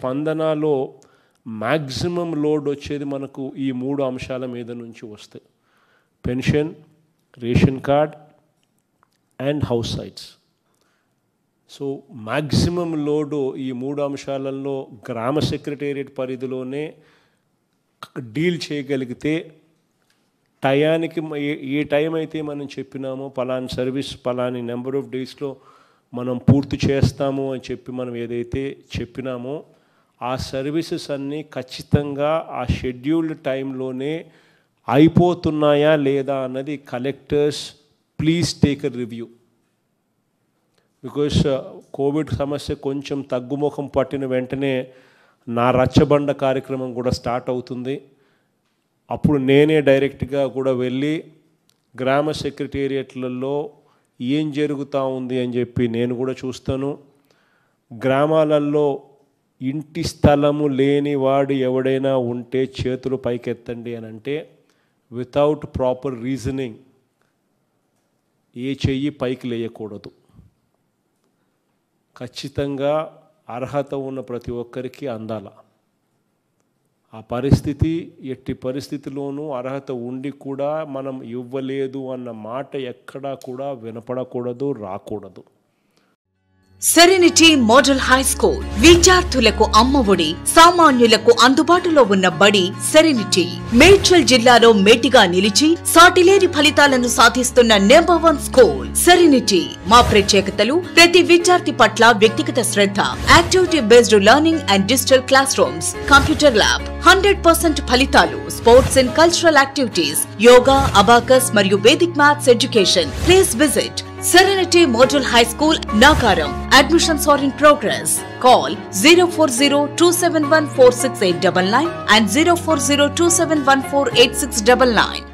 స్పందనలో maximum load వచ్చేది మనకు ఈ మూడు అంశాల మీద నుంచి వస్తాయి pension ration card and house sites so maximum load ఈ మూడు అంశాలలో గ్రామ సెక్రటేరియట్ పరిధిలోనే డీల్ చేయగలిగితే టయానికి మ- ఏ ఏ టైం అయితే మనం చెప్పినామో పలాని సర్వీస్ పలాని నెంబర్ ఆఫ్ డేస్లో మనం పూర్తి చేస్తాము అని చెప్పి మనం ఏదైతే చెప్పినామో ఆ సర్వీసెస్ అన్నీ ఖచ్చితంగా ఆ షెడ్యూల్డ్ టైంలోనే అయిపోతున్నాయా లేదా అన్నది collectors please take a review because Covid సమస్య కొంచెం తగ్గుముఖం పట్టిన వెంటనే నా రచ్చబండ కార్యక్రమం కూడా స్టార్ట్ అవుతుంది అప్పుడు నేనే డైరెక్ట్గా కూడా వెళ్ళి గ్రామ సెక్రటేరియట్లలో ఏం జరుగుతూ ఉంది అని చెప్పి నేను కూడా చూస్తాను గ్రామాలలో ఇంటి స్థలము లేని వాడు ఎవడైనా ఉంటే చేతులు పైకెత్తండి అని అంటే వితౌట్ ప్రాపర్ రీజనింగ్ ఏ చెయ్యి పైకి లేయకూడదు ఖచ్చితంగా అర్హత ఉన్న ప్రతి ఒక్కరికి అందాల ఆ పరిస్థితి ఎట్టి పరిస్థితిలోనూ అర్హత ఉండి కూడా మనం ఇవ్వలేదు అన్న మాట ఎక్కడా కూడా వినపడకూడదు రాకూడదు సెరెనిటీ మోడల్ హై స్కూల్ విద్యార్థులకు అమ్మఒడి సామాన్యులకు అందుబాటులో ఉన్న బడి సెరెనిటీ మేడ్చల్ జిల్లాలో మేటిగా నిలిచి సాటిలేని ఫలితాలను సాధిస్తున్న నెంబర్ వన్ స్కూల్ సెరెనిటీ మా ప్రత్యేకతలు ప్రతి విద్యార్థి పట్ల వ్యక్తిగత శ్రద్ధ activity based learning and digital classrooms computer lab hundred percent ఫలితాలు sports and cultural activities yoga abacus మరియు Vedic maths education please visit Serenity Model High School, Nagaram. Admissions are in progress. Call 040 and 040